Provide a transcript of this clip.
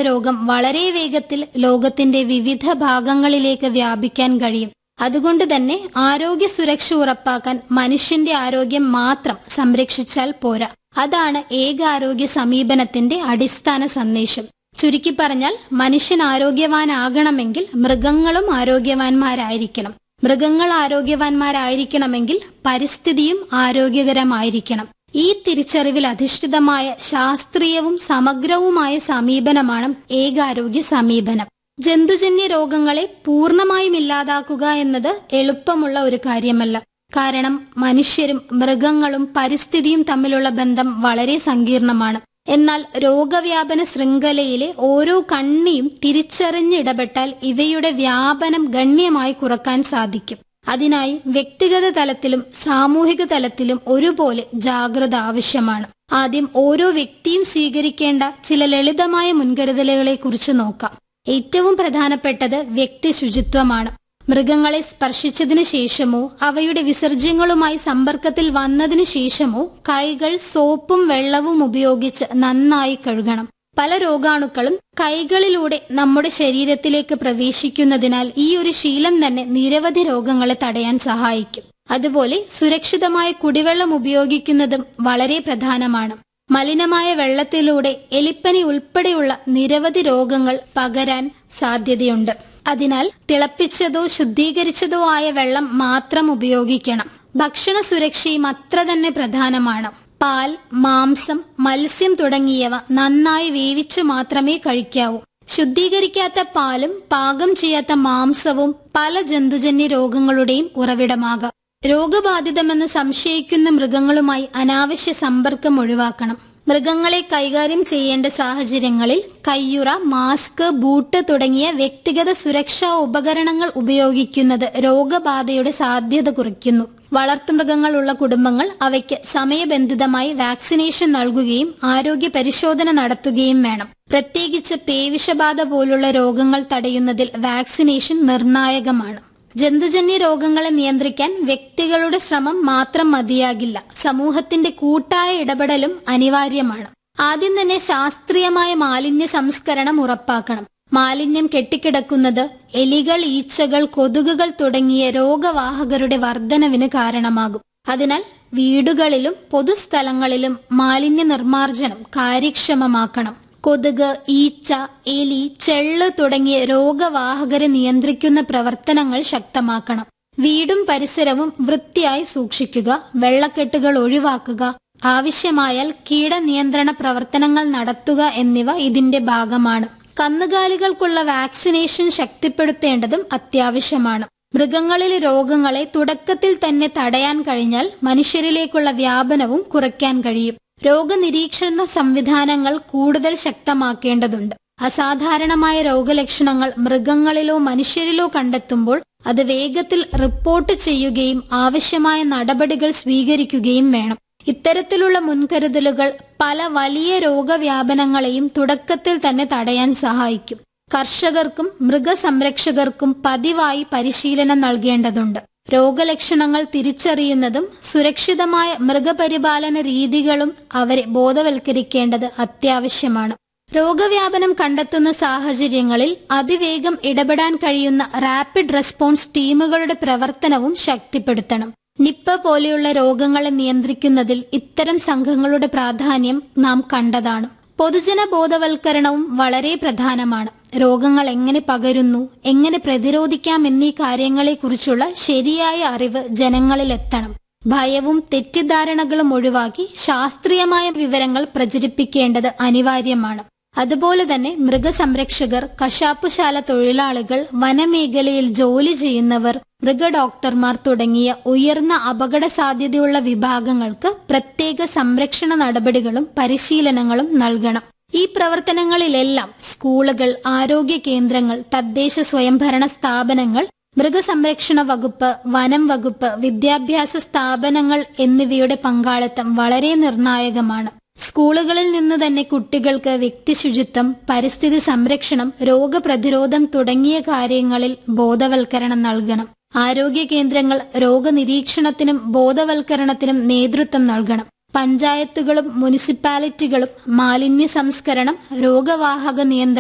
രോഗം വളരെ വേഗത്തിൽ ലോകത്തിന്റെ വിവിധ ഭാഗങ്ങളിലേക്ക് വ്യാപിക്കാൻ കഴിയും അതുകൊണ്ട് തന്നെ ആരോഗ്യ സുരക്ഷ ഉറപ്പാക്കാൻ മനുഷ്യന്റെ ആരോഗ്യം മാത്രം സംരക്ഷിച്ചാൽ പോരാ അതാണ് ഏകാരോഗ്യ സമീപനത്തിന്റെ അടിസ്ഥാന സന്ദേശം ചുരുക്കി പറഞ്ഞാൽ മനുഷ്യൻ ആരോഗ്യവാനാകണമെങ്കിൽ മൃഗങ്ങളും ആരോഗ്യവാന്മാരായിരിക്കണം മൃഗങ്ങൾ ആരോഗ്യവാന്മാരായിരിക്കണമെങ്കിൽ പരിസ്ഥിതിയും ആരോഗ്യകരമായിരിക്കണം ഈ തിരിച്ചറിവിൽ അധിഷ്ഠിതമായ ശാസ്ത്രീയവും സമഗ്രവുമായ സമീപനമാണ് ഏകാരോഗ്യ സമീപനം ജന്തുജന്യ രോഗങ്ങളെ പൂർണ്ണമായും ഇല്ലാതാക്കുക എന്നത് എളുപ്പമുള്ള ഒരു കാര്യമല്ല കാരണം മനുഷ്യരും മൃഗങ്ങളും പരിസ്ഥിതിയും തമ്മിലുള്ള ബന്ധം വളരെ സങ്കീർണമാണ് എന്നാൽ രോഗവ്യാപന ശൃംഖലയിലെ ഓരോ കണ്ണിയും തിരിച്ചറിഞ്ഞിടപെട്ടാൽ ഇവയുടെ വ്യാപനം ഗണ്യമായി കുറക്കാൻ സാധിക്കും അതിനായി വ്യക്തിഗത തലത്തിലും സാമൂഹിക തലത്തിലും ഒരുപോലെ ജാഗ്രത ആവശ്യമാണ് ആദ്യം ഓരോ വ്യക്തിയും സ്വീകരിക്കേണ്ട ചില ലളിതമായ മുൻകരുതലുകളെ കുറിച്ച് നോക്കാം ഏറ്റവും പ്രധാനപ്പെട്ടത് വ്യക്തി ശുചിത്വമാണ് മൃഗങ്ങളെ സ്പർശിച്ചതിനു ശേഷമോ അവയുടെ വിസർജ്യങ്ങളുമായി സമ്പർക്കത്തിൽ വന്നതിനു ശേഷമോ കൈകൾ സോപ്പും വെള്ളവും ഉപയോഗിച്ച് നന്നായി കഴുകണം പല രോഗാണുക്കളും കൈകളിലൂടെ നമ്മുടെ ശരീരത്തിലേക്ക് പ്രവേശിക്കുന്നതിനാൽ ഈ ഒരു ശീലം തന്നെ നിരവധി രോഗങ്ങളെ തടയാൻ സഹായിക്കും അതുപോലെ സുരക്ഷിതമായ കുടിവെള്ളം ഉപയോഗിക്കുന്നതും വളരെ പ്രധാനമാണ് മലിനമായ വെള്ളത്തിലൂടെ എലിപ്പനി ഉൾപ്പെടെയുള്ള നിരവധി രോഗങ്ങൾ പകരാൻ സാധ്യതയുണ്ട് അതിനാൽ തിളപ്പിച്ചതോ ശുദ്ധീകരിച്ചതോ ആയ വെള്ളം മാത്രം ഉപയോഗിക്കണം ഭക്ഷണ സുരക്ഷയും അത്ര തന്നെ പ്രധാനമാണ് പാൽ മാംസം മത്സ്യം തുടങ്ങിയവ നന്നായി വേവിച്ചു മാത്രമേ കഴിക്കാവൂ ശുദ്ധീകരിക്കാത്ത പാലും പാകം ചെയ്യാത്ത മാംസവും പല ജന്തുജന്യ രോഗങ്ങളുടെയും ഉറവിടമാകാം രോഗബാധിതമെന്ന് സംശയിക്കുന്ന മൃഗങ്ങളുമായി അനാവശ്യ സമ്പർക്കം ഒഴിവാക്കണം മൃഗങ്ങളെ കൈകാര്യം ചെയ്യേണ്ട സാഹചര്യങ്ങളിൽ കയ്യുറ മാസ്ക് ബൂട്ട് തുടങ്ങിയ വ്യക്തിഗത സുരക്ഷാ ഉപകരണങ്ങൾ ഉപയോഗിക്കുന്നത് രോഗബാധയുടെ സാധ്യത കുറയ്ക്കുന്നു വളർത്തുമൃഗങ്ങളുള്ള കുടുംബങ്ങൾ അവയ്ക്ക് സമയബന്ധിതമായി വാക്സിനേഷൻ നൽകുകയും ആരോഗ്യ പരിശോധന നടത്തുകയും വേണം പ്രത്യേകിച്ച് പേവിഷബാധ പോലുള്ള രോഗങ്ങൾ തടയുന്നതിൽ വാക്സിനേഷൻ നിർണായകമാണ് ജന്തുജന്യ രോഗങ്ങളെ നിയന്ത്രിക്കാൻ വ്യക്തികളുടെ ശ്രമം മാത്രം മതിയാകില്ല സമൂഹത്തിന്റെ കൂട്ടായ ഇടപെടലും അനിവാര്യമാണ് ആദ്യം തന്നെ ശാസ്ത്രീയമായ മാലിന്യ സംസ്കരണം ഉറപ്പാക്കണം മാലിന്യം കെട്ടിക്കിടക്കുന്നത് എലികൾ ഈച്ചകൾ കൊതുകുകൾ തുടങ്ങിയ രോഗവാഹകരുടെ വർധനവിന് കാരണമാകും അതിനാൽ വീടുകളിലും പൊതുസ്ഥലങ്ങളിലും മാലിന്യ നിർമ്മാർജ്ജനം കാര്യക്ഷമമാക്കണം കൊതുക് ഈച്ച എലി ചെള്ള് തുടങ്ങിയ രോഗവാഹകരെ നിയന്ത്രിക്കുന്ന പ്രവർത്തനങ്ങൾ ശക്തമാക്കണം വീടും പരിസരവും വൃത്തിയായി സൂക്ഷിക്കുക വെള്ളക്കെട്ടുകൾ ഒഴിവാക്കുക ആവശ്യമായാൽ കീടനിയന്ത്രണ പ്രവർത്തനങ്ങൾ നടത്തുക എന്നിവ ഇതിന്റെ ഭാഗമാണ് കന്നുകാലികൾക്കുള്ള വാക്സിനേഷൻ ശക്തിപ്പെടുത്തേണ്ടതും അത്യാവശ്യമാണ് മൃഗങ്ങളിലെ രോഗങ്ങളെ തുടക്കത്തിൽ തന്നെ തടയാൻ കഴിഞ്ഞാൽ മനുഷ്യരിലേക്കുള്ള വ്യാപനവും കുറയ്ക്കാൻ കഴിയും രോഗനിരീക്ഷണ സംവിധാനങ്ങൾ കൂടുതൽ ശക്തമാക്കേണ്ടതുണ്ട് അസാധാരണമായ രോഗലക്ഷണങ്ങൾ മൃഗങ്ങളിലോ മനുഷ്യരിലോ കണ്ടെത്തുമ്പോൾ അത് വേഗത്തിൽ റിപ്പോർട്ട് ചെയ്യുകയും ആവശ്യമായ നടപടികൾ സ്വീകരിക്കുകയും വേണം ഇത്തരത്തിലുള്ള മുൻകരുതലുകൾ പല വലിയ രോഗവ്യാപനങ്ങളെയും തുടക്കത്തിൽ തന്നെ തടയാൻ സഹായിക്കും കർഷകർക്കും മൃഗസംരക്ഷകർക്കും പതിവായി പരിശീലനം നൽകേണ്ടതുണ്ട് രോഗലക്ഷണങ്ങൾ തിരിച്ചറിയുന്നതും സുരക്ഷിതമായ മൃഗപരിപാലന രീതികളും അവരെ ബോധവൽക്കരിക്കേണ്ടത് അത്യാവശ്യമാണ് രോഗവ്യാപനം കണ്ടെത്തുന്ന സാഹചര്യങ്ങളിൽ അതിവേഗം ഇടപെടാൻ കഴിയുന്ന റാപ്പിഡ് റെസ്പോൺസ് ടീമുകളുടെ പ്രവർത്തനവും ശക്തിപ്പെടുത്തണം നിപ്പ പോലെയുള്ള രോഗങ്ങളെ നിയന്ത്രിക്കുന്നതിൽ ഇത്തരം സംഘങ്ങളുടെ പ്രാധാന്യം നാം കണ്ടതാണ് പൊതുജന ബോധവൽക്കരണവും വളരെ പ്രധാനമാണ് രോഗങ്ങൾ എങ്ങനെ പകരുന്നു എങ്ങനെ പ്രതിരോധിക്കാം എന്നീ കാര്യങ്ങളെക്കുറിച്ചുള്ള ശരിയായ അറിവ് ജനങ്ങളിൽ എത്തണം ഭയവും തെറ്റിദ്ധാരണകളും ഒഴിവാക്കി ശാസ്ത്രീയമായ വിവരങ്ങൾ പ്രചരിപ്പിക്കേണ്ടത് അനിവാര്യമാണ് അതുപോലെ തന്നെ മൃഗസംരക്ഷകർ കശാപ്പുശാല തൊഴിലാളികൾ വനമേഖലയിൽ ജോലി ചെയ്യുന്നവർ മൃഗഡോക്ടർമാർ തുടങ്ങിയ ഉയർന്ന അപകട സാധ്യതയുള്ള വിഭാഗങ്ങൾക്ക് പ്രത്യേക സംരക്ഷണ നടപടികളും പരിശീലനങ്ങളും നൽകണം ഈ പ്രവർത്തനങ്ങളിലെല്ലാം സ്കൂളുകൾ ആരോഗ്യ കേന്ദ്രങ്ങൾ തദ്ദേശ സ്വയംഭരണ സ്ഥാപനങ്ങൾ മൃഗസംരക്ഷണ വകുപ്പ് വനം വകുപ്പ് വിദ്യാഭ്യാസ സ്ഥാപനങ്ങൾ എന്നിവയുടെ പങ്കാളിത്തം വളരെ നിർണായകമാണ് സ്കൂളുകളിൽ നിന്ന് തന്നെ കുട്ടികൾക്ക് വ്യക്തിശുചിത്വം പരിസ്ഥിതി സംരക്ഷണം രോഗപ്രതിരോധം തുടങ്ങിയ കാര്യങ്ങളിൽ ബോധവൽക്കരണം നൽകണം ആരോഗ്യ കേന്ദ്രങ്ങൾ രോഗനിരീക്ഷണത്തിനും ബോധവൽക്കരണത്തിനും നേതൃത്വം നൽകണം പഞ്ചായത്തുകളും മുനിസിപ്പാലിറ്റികളും മാലിന്യ സംസ്കരണം രോഗവാഹക നിയന്ത്രണം